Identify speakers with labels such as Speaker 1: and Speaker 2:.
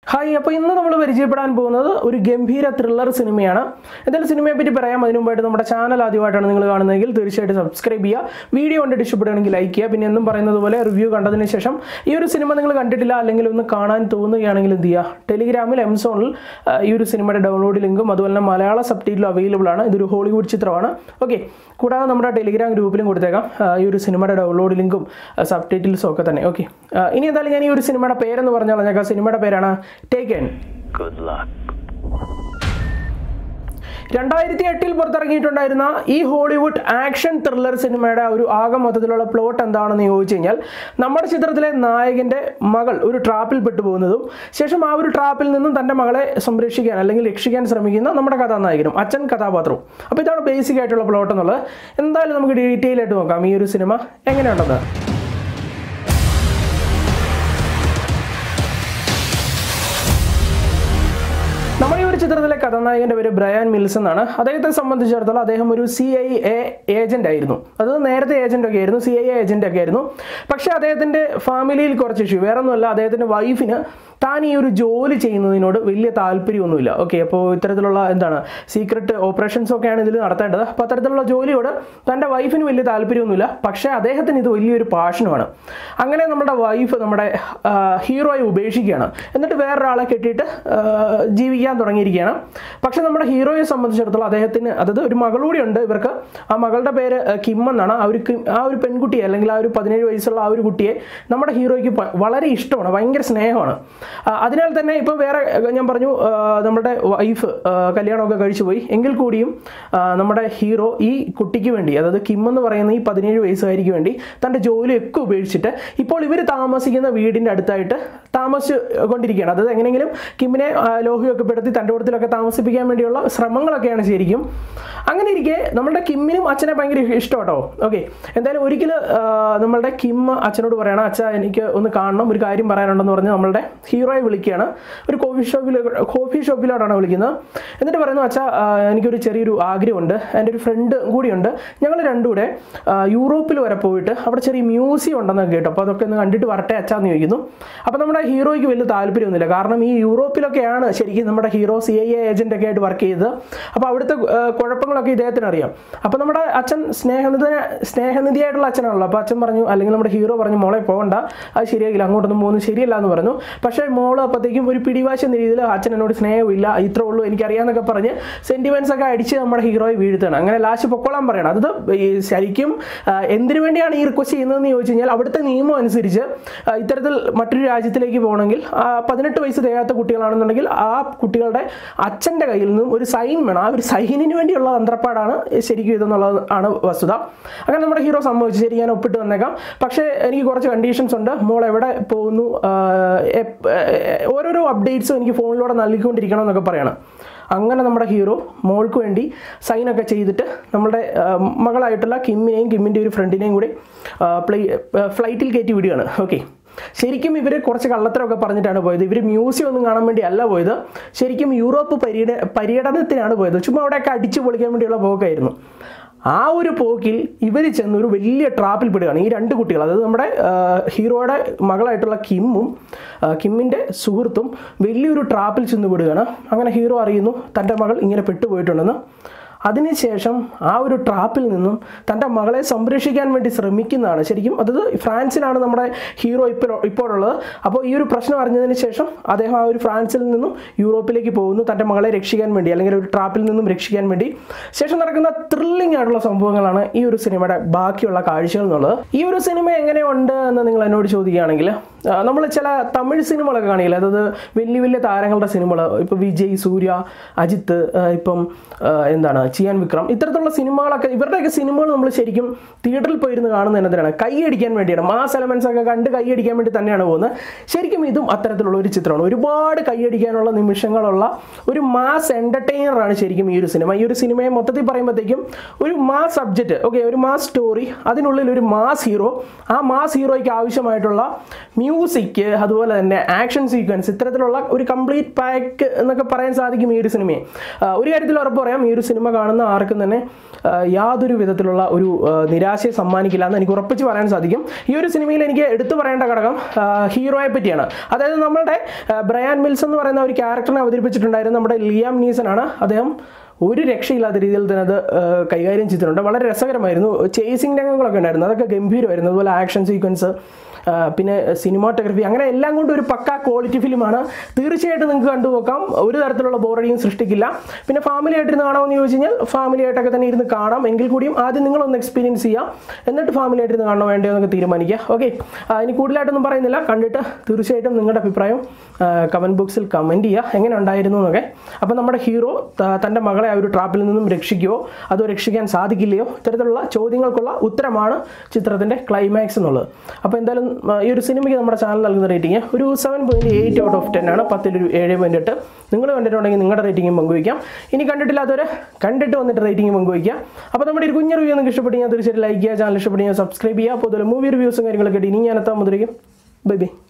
Speaker 1: Hi അപ്പോൾ ഇന്ന് നമ്മൾ പരിചയപ്പെടാൻ പോകുന്നത് ഒരു ഗംഭീര ത്രില്ലർ സിനിമയാണ് എന്തായാലും സിനിമയെ പറ്റി പറയാം അതിനു മുമ്പായിട്ട് നമ്മുടെ ചാനൽ ആദ്യമായിട്ടാണ് നിങ്ങൾ കാണുന്നതെങ്കിൽ തീർച്ചയായിട്ടും സബ്സ്ക്രൈബ് ചെയ്യുക വീഡിയോ കണ്ടിട്ട് ഇഷ്ടപ്പെടുകയാണെങ്കിൽ ലൈക്ക് ചെയ്യുക പിന്നെ എന്നും പറയുന്നത് പോലെ റിവ്യൂ കണ്ടതിന് ശേഷം ഈ ഒരു സിനിമ നിങ്ങൾ കണ്ടിട്ടില്ല അല്ലെങ്കിൽ ഒന്ന് കാണാൻ തോന്നുകയാണെങ്കിൽ എന്ത് ചെയ്യുക ടെലിഗ്രാമിൽ എംസോണിൽ ആ, ഈ ഒരു സിനിമയുടെ ഡൗൺലോഡ് ലിങ്കും അതുപോലെ തന്നെ മലയാള സബ് ടൈറ്റിലും അവൈലബിൾ ആണ് ഇതൊരു ഹോളിവുഡ് ചിത്രമാണ് ഓക്കെ കൂടാതെ നമ്മുടെ ടെലിഗ്രാം ഗ്രൂപ്പിലും കൊടുത്തേക്കാം ആ, ഈ ഒരു സിനിമയുടെ ഡൗൺലോഡ് ലിങ്കും സബ് ടൈറ്റിൽസും ഒക്കെ തന്നെ ഓക്കെ ഇനി എന്തായാലും ഞാൻ ഈ ഒരു സിനിമയുടെ പേരെന്ന് പറഞ്ഞാൽ ഞാൻ സിനിമയുടെ പേരാണ് ടേക്കൻ
Speaker 2: Good luck.
Speaker 1: രണ്ടായിരത്തി എട്ടിൽ പുറത്തിറങ്ങിയിട്ടുണ്ടായിരുന്ന ഈ ഹോളിവുഡ് ആക്ഷൻ ത്രില്ലർ സിനിമയുടെ ഒരു ആകെ മൊത്തത്തിലുള്ള പ്ലോട്ട് എന്താണെന്ന് ചോദിച്ചു കഴിഞ്ഞാൽ നമ്മുടെ ചിത്രത്തിലെ നായകന്റെ മകൾ ഒരു ട്രാപ്പിൽ പെട്ടുപോകുന്നതും ശേഷം ആ ഒരു ട്രാപ്പിൽ നിന്നും തന്റെ മകളെ സംരക്ഷിക്കാൻ അല്ലെങ്കിൽ രക്ഷിക്കാൻ ശ്രമിക്കുന്ന നമ്മുടെ കഥാനായകനും അച്ഛൻ കഥാപാത്രവും അപ്പോൾ ഇതാണ് ബേസിക് ആയിട്ടുള്ള പ്ലോട്ട് എന്നുള്ളത് എന്തായാലും നമുക്ക് ഡീറ്റെയിൽ ആയിട്ട് നോക്കാം ഈ ഒരു സിനിമ എങ്ങനെയുണ്ടെന്ന് നമ്മുടെ ഈ ഒരു ചിത്രത്തിലെ കഥാനായകന്റെ പേര് ബ്രയാൻ മിൽസ് എന്നാണ് അദ്ദേഹത്തെ സംബന്ധിച്ചിടത്തോളം അദ്ദേഹം ഒരു സി ഐ എ ഏജന്റ് ആയിരുന്നു അത് നേരത്തെ ഏജന്റ് ഒക്കെ ആയിരുന്നു സി ഐ എ ഏജന്റ് ഒക്കെ ആയിരുന്നു പക്ഷേ അദ്ദേഹത്തിന്റെ ഫാമിലിയിൽ കുറച്ച് ഇഷ്യൂ വേറെ ഒന്നുമല്ല അദ്ദേഹത്തിന്റെ വൈഫിന് താൻ ഈ ഒരു ജോലി ചെയ്യുന്നതിനോട് വലിയ താല്പര്യമൊന്നുമില്ല ഓക്കെ അപ്പോൾ ഇത്തരത്തിലുള്ള എന്താണ് സീക്രട്ട് ഓപ്പറേഷൻസ് ഒക്കെയാണ് ഇതിൽ നടത്തേണ്ടത് അപ്പോൾ അത്തരത്തിലുള്ള ജോലിയോട് തൻ്റെ വൈഫിന് വലിയ താല്പര്യമൊന്നുമില്ല പക്ഷേ അദ്ദേഹത്തിന് ഇത് വലിയൊരു പാഷനുമാണ് അങ്ങനെ നമ്മുടെ വൈഫ് നമ്മുടെ ആ, ഹീറോയെ ഉപേക്ഷിക്കുകയാണ് എന്നിട്ട് വേറൊരാളെ കെട്ടിയിട്ട് ആ, ജീവിക്കാൻ തുടങ്ങിയിരിക്കുകയാണ് പക്ഷേ നമ്മുടെ ഹീറോയെ സംബന്ധിച്ചിടത്തോളം അദ്ദേഹത്തിന് അതായത് ഒരു മകളൂടി ഉണ്ട് ഇവർക്ക് ആ മകളുടെ പേര് ആ, കിം എന്നാണ് ആ ഒരു കിം- ആ ഒരു പെൺകുട്ടിയെ അല്ലെങ്കിൽ ആ ഒരു പതിനേഴ് വയസ്സുള്ള ആ ഒരു കുട്ടിയെ നമ്മുടെ ഹീറോയ്ക്ക് പ- വളരെ ഇഷ്ടമാണ് ഭയങ്കര സ്നേഹമാണ് ആ, അതിനാൽ തന്നെ ഇപ്പോൾ വേറെ ആ, ഞാൻ പറഞ്ഞു ആ, നമ്മുടെ വൈഫ് ആ, കല്യാണമൊക്കെ കഴിച്ചു പോയി എങ്കിൽ കൂടിയും ആ, നമ്മുടെ ഹീറോ ഈ കുട്ടിക്ക് വേണ്ടി അതായത് കിം എന്ന് പറയുന്ന ഈ പതിനേഴ് വയസ്സുകാരിക്ക് വേണ്ടി തൻ്റെ ജോലിയൊക്കെ ഉപേക്ഷിച്ചിട്ട് ഇപ്പോൾ ഇവർ താമസിക്കുന്ന വീടിൻ്റെ അടുത്തായിട്ട് താമസിച്ച് കൊണ്ടിരിക്കുകയാണ് അതായത് എങ്ങനെയെങ്കിലും കിമ്മിനെ ആ, ലോഹ്യമൊക്കെ പെടുത്തി തൻ്റെ കൂട്ടത്തിലൊക്കെ താമസിപ്പിക്കാൻ വേണ്ടിയുള്ള ശ്രമങ്ങളൊക്കെയാണ് ശരിക്കും അങ്ങനെ ഇരിക്കെ നമ്മുടെ കിമ്മിനും അച്ഛനെ ഭയങ്കര ഇഷ്ടം കേട്ടോ ഓക്കെ എന്തായാലും ഒരിക്കൽ നമ്മളുടെ കിം അച്ഛനോട് പറയണം അച്ഛ എനിക്ക് ഒന്ന് കാണണം ഒരു കാര്യം പറയാനുണ്ടെന്ന് പറഞ്ഞ് നമ്മളുടെ ഹീറോയെ വിളിക്കുകയാണ് ഒരു കോഫി ഷോപ്പിൽ കോഫി ഷോപ്പിലോട്ടാണ് വിളിക്കുന്നത് എന്നിട്ട് പറയുന്നു അച്ഛ ആ, എനിക്കൊരു ചെറിയൊരു ആഗ്രഹമുണ്ട് എൻ്റെ ഒരു ഫ്രണ്ട് കൂടിയുണ്ട് ഞങ്ങൾ രണ്ടും കൂടെ ആ, യൂറോപ്പിൽ വരെ പോയിട്ട് അവിടെ ചെറിയ മ്യൂസിയം ഉണ്ടെന്നൊക്കെ കേട്ടോ അപ്പോൾ അതൊക്കെ ഒന്ന് കണ്ടിട്ട് വരട്ടെ അച്ഛാന്ന് ചോദിക്കുന്നു അപ്പോൾ നമ്മുടെ ഹീറോയ്ക്ക് വലിയ താല്പര്യമൊന്നുമില്ല കാരണം ഈ യൂറോപ്പിലൊക്കെയാണ് ശരിക്കും നമ്മുടെ hero C I A agent ഒക്കെ ആയിട്ട് വർക്ക് ചെയ്തത് അപ്പോൾ അവിടുത്തെ ആ, കുഴപ്പങ്ങളൊക്കെ ഇദ്ദേഹത്തിന് അറിയാം അപ്പോൾ നമ്മുടെ അച്ഛൻ സ്നേഹനിധ സ്നേഹനിധിയായിട്ടുള്ള അച്ഛനാണല്ലോ അപ്പോൾ അച്ഛൻ പറഞ്ഞു അല്ലെങ്കിൽ നമ്മുടെ ഹീറോ പറഞ്ഞു മോളെ പോകണ്ട അത് ശരിയാകില്ല അങ്ങോട്ടൊന്നും പോകുന്നത് ശരിയല്ല എന്ന് പറഞ്ഞു പക്ഷേ മോള് അപ്പോഴത്തേക്കും ഒരു പിടിവാശി എന്ന രീതിയിൽ അച്ഛൻ എന്നോട് സ്നേഹമില്ല ഇത്രേ ഉള്ളൂ എനിക്കറിയാമെന്നൊക്കെ പറഞ്ഞ് സെൻറ്റിമെൻറ്റ്സ് ഒക്കെ അടിച്ച് നമ്മുടെ ഹീറോയെ വീഴ്ത്തണം അങ്ങനെ ലാസ്റ്റ് പൊക്കോളാൻ പറയണം അത് ഈ ശരിക്കും ആ, എന്തിനു വേണ്ടിയാണ് ഈ റിക്വസ്റ്റ് ചെയ്യുന്നതെന്ന് ചോദിച്ചു കഴിഞ്ഞാൽ അവിടുത്തെ നിയമം അനുസരിച്ച് ആ, ഇത്തരത്തിൽ മറ്റൊരു രാജ്യത്തിലേക്ക് പോകണമെങ്കിൽ ആ, പതിനെട്ട് വയസ്സ് തികയാത്ത കുട്ടികളാണെന്നുണ്ടെങ്കിൽ ആ കുട്ടികളുടെ അച്ഛൻ്റെ കയ്യിൽ നിന്നും ഒരു സൈൻ വേണം ആ ഒരു സൈനിന് വേണ്ടിയുള്ള തന്ത്രപ്പാടാണ് ശരിക്കും ഇതെന്നുള്ളത് ആണ് വസ്തുത അങ്ങനെ നമ്മുടെ ഹീറോ സംഭവിച്ചു ശരി ഞാൻ ഒപ്പിട്ട് വന്നേക്കാം പക്ഷേ എനിക്ക് കുറച്ച് കണ്ടീഷൻസ് ഉണ്ട് മോൾ എവിടെ പോകുന്നു ആ, എപ്പ്- ഏ, ഓരോരോ അപ്ഡേറ്റ്സും എനിക്ക് ഫോണിലൂടെ നൽകിക്കൊണ്ടിരിക്കണം എന്നൊക്കെ പറയണം അങ്ങനെ നമ്മുടെ ഹീറോ മോൾക്ക് വേണ്ടി സൈനൊക്കെ ചെയ്തിട്ട് നമ്മുടെ ആ, മകളായിട്ടുള്ള കിമ്മിനെയും കിമ്മിൻ്റെ ഒരു ഫ്രണ്ടിനെയും കൂടി ആ, പ്ലേ ഫ്ലൈറ്റിൽ കയറ്റി വിടുകയാണ് ഓക്കെ ശരിക്കും ഇവർ കുറച്ച് കള്ളത്തരമൊക്കെ പറഞ്ഞിട്ടാണ് പോയത് ഇവർ മ്യൂസിയം ഒന്നും കാണാൻ വേണ്ടി അല്ല പോയത് ശരിക്കും യൂറോപ്പ് പര്യട പര്യടനത്തിനാണ് പോയത് ചുമ്മാ അവിടെയൊക്കെ അടിച്ചു പൊളിക്കാൻ വേണ്ടിയുള്ള പോക്കായിരുന്നു ആ ഒരു പോക്കിൽ ഇവർ ചെന്ന് ഒരു വലിയ ട്രാപ്പിൽ പെടുകയാണ് ഈ രണ്ട് കുട്ടികൾ അതായത് നമ്മുടെ ആ, ഹീറോയുടെ മകളായിട്ടുള്ള കിമ്മും ആ, കിമ്മിൻ്റെ സുഹൃത്തും വലിയൊരു ട്രാപ്പിൽ ചെന്ന് പെടുകയാണ് അങ്ങനെ ഹീറോ അറിയുന്നു തൻ്റെ മകൾ ഇങ്ങനെ പെട്ടുപോയിട്ടുണ്ടെന്ന് അതിനുശേഷം ആ ഒരു ട്രാപ്പിൽ നിന്നും തൻ്റെ മകളെ സംരക്ഷിക്കാൻ വേണ്ടി ശ്രമിക്കുന്നതാണ് ശരിക്കും അതായത് ഫ്രാൻസിലാണ് നമ്മുടെ ഹീറോ ഇപ്പോൾ ഇപ്പോഴുള്ളത് അപ്പോൾ ഈ ഒരു പ്രശ്നം അറിഞ്ഞതിന് ശേഷം അദ്ദേഹം ആ ഒരു ഫ്രാൻസിൽ നിന്നും യൂറോപ്പിലേക്ക് പോകുന്നു തൻ്റെ മകളെ രക്ഷിക്കാൻ വേണ്ടി അല്ലെങ്കിൽ ഒരു ട്രാപ്പിൽ നിന്നും രക്ഷിക്കാൻ വേണ്ടി ശേഷം നടക്കുന്ന ത്രില്ലിംഗ് ആയിട്ടുള്ള സംഭവങ്ങളാണ് ഈ ഒരു സിനിമയുടെ ബാക്കിയുള്ള കാഴ്ചകൾ എന്നുള്ളത് ഈ ഒരു സിനിമ എങ്ങനെയുണ്ട് എന്ന് നിങ്ങൾ എന്നോട് ചോദിക്കുകയാണെങ്കിൽ നമ്മൾ ചില തമിഴ് സിനിമകളൊക്കെ കാണിയില്ല അതായത് വലിയ വലിയ താരങ്ങളുടെ സിനിമകൾ ഇപ്പോൾ വിജയ് സൂര്യ അജിത്ത് ആ, ഇപ്പം ആ, എന്താണ് ചിയാൻ വിക്രം ഇത്തരത്തിലുള്ള സിനിമകളൊക്കെ ഇവരുടെയൊക്കെ സിനിമകൾ നമ്മൾ ശരിക്കും തിയേറ്ററിൽ പോയിരുന്ന് കാണുന്നത് എന്നതിനാണ് കൈയടിക്കാൻ വേണ്ടിയാണ് മാസ് എലമെൻസ് ഒക്കെ കണ്ട് കൈയടിക്കാൻ വേണ്ടി തന്നെയാണ് പോകുന്നത് ശരിക്കും ഇതും അത്തരത്തിലുള്ള ഒരു ചിത്രമാണ് ഒരുപാട് കൈയടിക്കാനുള്ള നിമിഷങ്ങളുള്ള ഒരു മാസ് എൻ്റർടൈനറാണ് ശരിക്കും ഈ ഒരു സിനിമ ഈ ഒരു സിനിമയെ മൊത്തത്തിൽ പറയുമ്പോഴത്തേക്കും ഒരു മാസ് സബ്ജക്റ്റ് ഓക്കെ ഒരു മാസ് സ്റ്റോറി അതിനുള്ളിൽ ഒരു മാസ് ഹീറോ ആ മാസ് ഹീറോയ്ക്ക് ആവശ്യമായിട്ടുള്ള മ്യൂസിക് അതുപോലെ തന്നെ ആക്ഷൻ സീക്വൻസ് ഇത്തരത്തിലുള്ള ഒരു കംപ്ലീറ്റ് പാക്ക് എന്നൊക്കെ പറയാൻ സാധിക്കും ഈ ഒരു സിനിമയെ ആ, ഒരു കാര്യത്തിൽ ഉറപ്പ് പറയാം ഈ ഒരു സിനിമ കാണുന്ന ആർക്കും തന്നെ ആ, യാതൊരു വിധത്തിലുള്ള ഒരു ആ, നിരാശയെ സമ്മാനിക്കില്ല എന്ന് എനിക്ക് ഉറപ്പിച്ച് പറയാൻ സാധിക്കും ഈ ഒരു സിനിമയിൽ എനിക്ക് എടുത്തു പറയേണ്ട ഘടകം ആ, ഹീറോയെ പറ്റിയാണ് അതായത് നമ്മളുടെ ആ, ബ്രയാൻ മിൽസ് എന്ന് പറയുന്ന ഒരു ക്യാരക്ടറിനെ അവതരിപ്പിച്ചിട്ടുണ്ടായിരുന്നു നമ്മുടെ ലിയാം നീസൺ ആണ് അദ്ദേഹം ഒരു രക്ഷയില്ലാത്ത രീതിയിൽ തന്നെ അത് ആ, കൈകാര്യം ചെയ്തിട്ടുണ്ട് വളരെ രസകരമായിരുന്നു ചേസിങ് രംഗങ്ങളൊക്കെ ഉണ്ടായിരുന്നു അതൊക്കെ ഗംഭീരമായിരുന്നു അതുപോലെ ആക്ഷൻ സീക്വൻസ് ആ, പിന്നെ സിനിമാറ്റോഗ്രഫി അങ്ങനെ എല്ലാം കൊണ്ടും ഒരു പക്ക ക്വാളിറ്റി ഫിലിമാണ് തീർച്ചയായിട്ടും നിങ്ങൾക്ക് കണ്ടു നോക്കാം ഒരു തരത്തിലുള്ള ബോറടിയും സൃഷ്ടിക്കില്ല പിന്നെ ഫാമിലി ആയിട്ടിരുന്ന് കാണാമെന്ന് ചോദിച്ചു കഴിഞ്ഞാൽ ഫാമിലി ആയിട്ടൊക്കെ തന്നെ ഇരുന്ന് കാണാം എങ്കിൽ കൂടിയും ആദ്യം നിങ്ങളൊന്ന് എക്സ്പീരിയൻസ് ചെയ്യാം എന്നിട്ട് ഫാമിലി ആയിട്ടിരുന്ന് കാണണോ വേണ്ടയോ എന്നൊക്കെ തീരുമാനിക്കുക ഓക്കെ ഇനി കൂടുതലായിട്ടൊന്നും പറയുന്നില്ല കണ്ടിട്ട് തീർച്ചയായിട്ടും നിങ്ങളുടെ അഭിപ്രായം കമൻറ്റ് ബോക്സിൽ കമൻറ്റ് ചെയ്യുക എങ്ങനെ ഉണ്ടായിരുന്നു എന്നൊക്കെ അപ്പോൾ നമ്മുടെ ഹീറോ തൻ്റെ മകളെ ആ ഒരു ട്രാപ്പിൽ നിന്നും രക്ഷിക്കുകയോ അതോ രക്ഷിക്കാൻ സാധിക്കില്ലയോ ഇത്തരത്തിലുള്ള ചോദ്യങ്ങൾക്കുള്ള ഉത്തരമാണ് ചിത്രത്തിൻ്റെ ക്ലൈമാക്സ് എന്നുള്ളത് അപ്പോൾ എന്തായാലും ആ, ഈ ഒരു സിനിമയ്ക്ക് നമ്മുടെ ചാനൽ നൽകുന്ന റേറ്റിംഗ് ഒരു seven point eight out of ten ആണ് പത്തിലൊരു ഏഴ് പോയിൻറ്റ് എട്ട് നിങ്ങൾ കണ്ടിട്ടുണ്ടെങ്കിൽ നിങ്ങളുടെ റേറ്റിംഗും പങ്കുവയ്ക്കാം ഇനി കണ്ടിട്ടില്ലാത്തവർ കണ്ടിട്ട് വന്നിട്ട് റേറ്റിംഗും പങ്കുവയ്ക്കാം അപ്പോൾ നമ്മുടെ ഒരു കുഞ്ഞു റിവ്യൂ നിങ്ങൾക്ക് ഇഷ്ടപ്പെട്ടെങ്കിൽ തീർച്ചയായിട്ടും ലൈക്ക് ചെയ്യുക ചാനൽ ഇഷ്ടപ്പെട്ടെങ്കിൽ സബ്സ്ക്രൈബ് ചെയ്യുക അപ്പോൾ അതുപോലെ മൂവി റിവ്യൂസും കാര്യങ്ങളൊക്കെ ഇനി ഞാൻ എത്താൻ മുതിരിക്കും ബൈ ബൈ